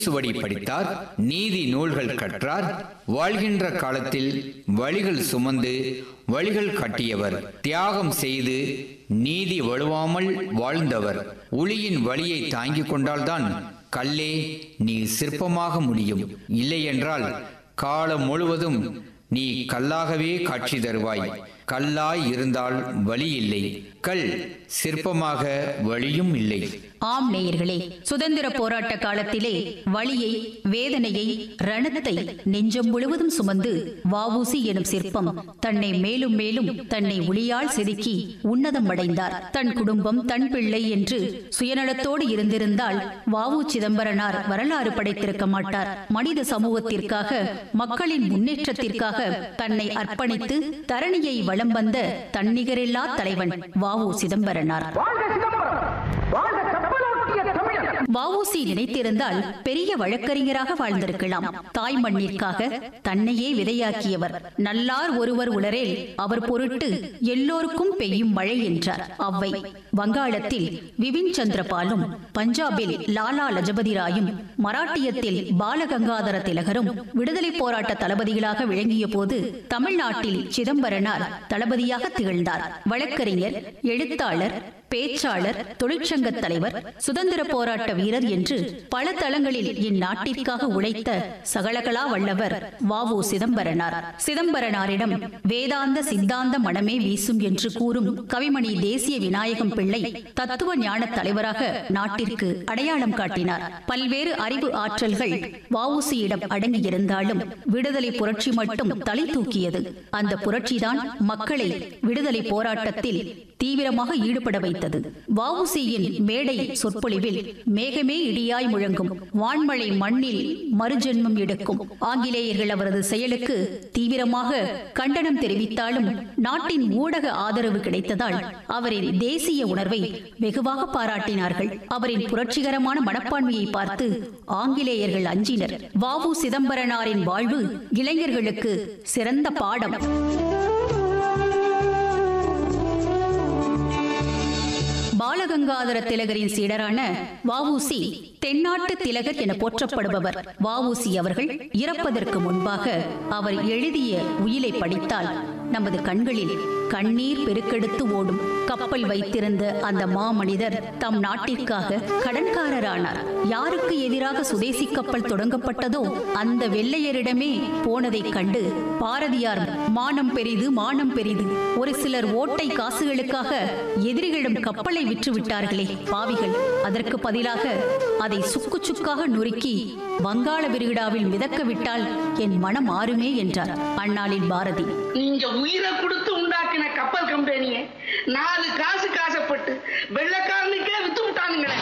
சுவடி படித்தார் நீதி நூல்கள் கற்றார் வாழ்கின்ற காலத்தில் வழிகள் சுமந்து வழிகள் கட்டியவர் தியாகம் செய்து நீதி வலுவாமல் வாழ்ந்தவர் ஒளியின் வழியை தாங்கிக் கொண்டால்தான் கல்லே நீ சிற்பமாக முடியும் இல்லையென்றால் காலம் முழுவதும் நீ கல்லாகவே காட்சி தருவாய் கல்லாய் இருந்தால் வழி இல்லை கல் சிற்பமாக வழியும் இல்லை ஆம் நேயர்களே சுதந்திர போராட்ட காலத்திலே வலியை வேதனையை ரணத்தை நெஞ்சம் முழுவதும் சுமந்து வாவூசி எனும் சிற்பம் தன்னை மேலும் மேலும் தன்னை ஒளியால் செதுக்கி உன்னதம் அடைந்தார் தன் குடும்பம் தன் பிள்ளை என்று சுயநலத்தோடு இருந்திருந்தால் வாவு சிதம்பரனார் வரலாறு படைத்திருக்க மாட்டார் மனித சமூகத்திற்காக மக்களின் முன்னேற்றத்திற்காக தன்னை அர்ப்பணித்து தரணியை வலம் வந்த தன்னிகரில்லா தலைவன் வாவு சிதம்பரனார் வாழ்க சிதம்பரம் வாழ்க கப்பலோட்டிய தமிழன் வஉசி நினைத்திருந்தால் பெரிய வழக்கறிஞராக வாழ்ந்திருக்கலாம் தாய் மண்ணிற்காக தன்னையே விதையாக்கியவர் நல்லார் ஒருவர் உளரேல் அவர் பொருட்டு எல்லோருக்கும் பெய்யும் மழை என்றார் அவ்வை வங்காளத்தில் விபின் சந்திரபாலும் பஞ்சாபில் லாலா லஜபதி ராயும் மராட்டியத்தில் பாலகங்காதர திலகரும் விடுதலை போராட்ட தளபதிகளாக விளங்கிய போது தமிழ்நாட்டில் சிதம்பரனார் தளபதியாக திகழ்ந்தார் வழக்கறிஞர் எழுத்தாளர் பேச்சாளர் தொழிற்சங்க தலைவர் சுதந்திர போராட்ட வீரர் என்று பல தளங்களில் இந்நாட்டிற்காக உழைத்த சகலகலா வல்லவர் வாவு சிதம்பரனார் சிதம்பரனாரிடம் வேதாந்த சித்தாந்த மனமே வீசும் என்று கூறும் கவிமணி தேசிய விநாயகம் பிள்ளை தத்துவ ஞான தலைவராக நாட்டிற்கு அடையாளம் காட்டினார் பல்வேறு அறிவு ஆற்றல்கள் வஉசியிடம் அடங்கியிருந்தாலும் விடுதலை புரட்சி மட்டும் தலை தூக்கியது அந்த புரட்சிதான் மக்களை விடுதலை போராட்டத்தில் தீவிரமாக ஈடுபட வைத்தது வஉசியின் மேடை சொற்பொழிவில் மேகமே இடியாய் முழங்கும் வான்மழை மண்ணில் மறுஜென்மம் எடுக்கும் ஆங்கிலேயர்கள் அவரது செயலுக்கு தீவிரமாக கண்டனம் தெரிவித்தாலும் நாட்டின் ஊடக ஆதரவு கிடைத்ததால் அவரின் தேசிய உணர்வை வெகுவாக பாராட்டினார்கள் அவரின் புரட்சிகரமான மனப்பான்மையை பார்த்து ஆங்கிலேயர்கள் அஞ்சினர் வாவு சிதம்பரனாரின் வாழ்வு இளைஞர்களுக்கு சிறந்த பாடம் பாலகங்காதர திலகரின் சீடரான வஉசி தென்னாட்டு திலகர் என போற்றப்படுபவர் வஉசி அவர்கள் இறப்பதற்கு முன்பாக அவர் எழுதிய உயிலை படித்தால் நமது கண்களில் கண்ணீர் பெருக்கெடுத்து ஓடும் கப்பல் வைத்திருந்த அந்த மாமனிதர் தம் நாட்டிற்காக கடன்காரரானார் யாருக்கு எதிராக சுதேசி கப்பல் தொடங்கப்பட்டதோ அந்த வெள்ளையரிடமே போனதைக் கண்டு பாரதியார் மானம் பெரிது மானம் பெரிது ஒரு சிலர் ஓட்டை காசுகளுக்காக எதிரிகளிடம் கப்பலை விற்று விட்டார்களே பாவிகள் அதற்கு பதிலாக அதை சுக்கு சுக்காக நொறுக்கி வங்காள விரிகுடாவில் மிதக்க விட்டால் என் மனம் மாறுமே என்றார் அந்நாளில் பாரதி நீங்க உயிரை கொடுத்து உண்டாக்கின கப்பல் கம்பெனியை நாலு காசு காசப்பட்டு வெள்ளக்காரனுக்கே வித்து விட்டானுங்களே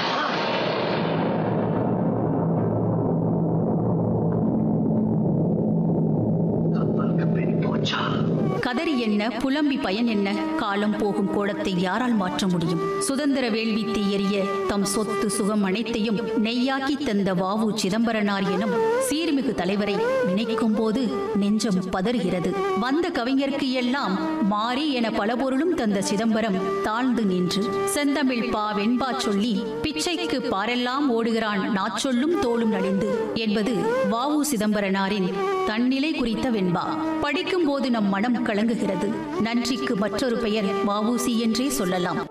கப்பல் கம்பெனி போச்சா கதறி என்ன புலம்பி பயன் என்ன காலம் போகும் கோலத்தை யாரால் மாற்ற முடியும் சுதந்திர வேள்வி தீயறிய தம் சொத்து சுகம் அனைத்தையும் நெய்யாக்கி தந்த வாவு சிதம்பரனார் எனும் சீர்மிகு தலைவரை நினைக்கும் போது நெஞ்சம் பதறுகிறது வந்த கவிஞருக்கு எல்லாம் மாறி என பல பொருளும் தந்த சிதம்பரம் தாழ்ந்து நின்று செந்தமிழ் பா வெண்பா சொல்லி பிச்சைக்கு பாரெல்லாம் ஓடுகிறான் நாச்சொல்லும் தோளும் நலிந்து என்பது வாவு சிதம்பரனாரின் தன்னிலை குறித்த வெண்பா படிக்கும் போது நம் மனம் கலங்குகிறது நன்றிக்கு மற்றொரு பெயர் வாவூசி என்றே சொல்லலாம்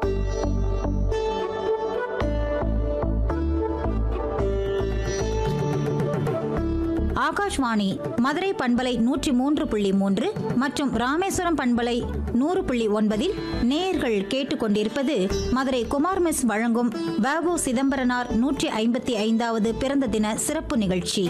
ஆகாஷ்வாணி மதுரை பண்பலை நூற்றி மூன்று புள்ளி மூன்று மற்றும் ராமேஸ்வரம் பண்பலை நூறு புள்ளி ஒன்பதில் நேயர்கள் கேட்டுக்கொண்டிருப்பது மதுரை குமார் மெஸ் வழங்கும் வவு சிதம்பரனார் நூற்றி ஐம்பத்தி ஐந்தாவது பிறந்த தின சிறப்பு நிகழ்ச்சி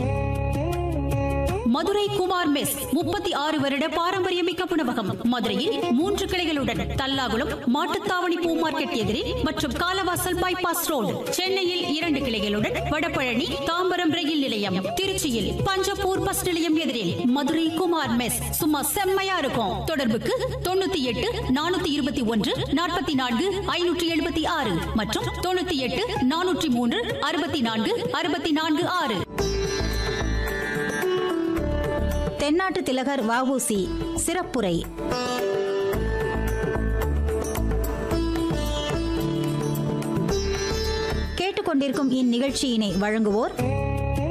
மதுரை குமார் மெஸ் முப்பத்தி ஆறு வருட பாரம்பரியமிக்க உணவகம் மதுரையில் மூன்று கிளைகளுடன் தல்லாகுளம் மாட்டுத்தாவணி பூ மார்க்கெட் எதிரில் மற்றும் காலவாசல் பைபாஸ் ரோடு சென்னையில் இரண்டு கிளைகளுடன் வடபழனி தாம்பரம் ரயில் நிலையம் திருச்சியில் பஞ்சப்பூர் பஸ் நிலையம் எதிரில் மதுரை குமார் மெஸ் சும்மா செம்மையா இருக்கும் தொடர்புக்கு தொண்ணூத்தி எட்டு நானூத்தி இருபத்தி ஒன்று நாற்பத்தி நான்கு ஐநூற்றி எழுபத்தி ஆறு மற்றும் தொண்ணூத்தி எட்டு நானூற்றி மூன்று அறுபத்தி நான்கு அறுபத்தி நான்கு ஆறு தென்னாட்டு திலகர் வவுசி சிறப்புரை கேட்டுக்கொண்டிருக்கும் இந்நிகழ்ச்சியினை வழங்குவோர்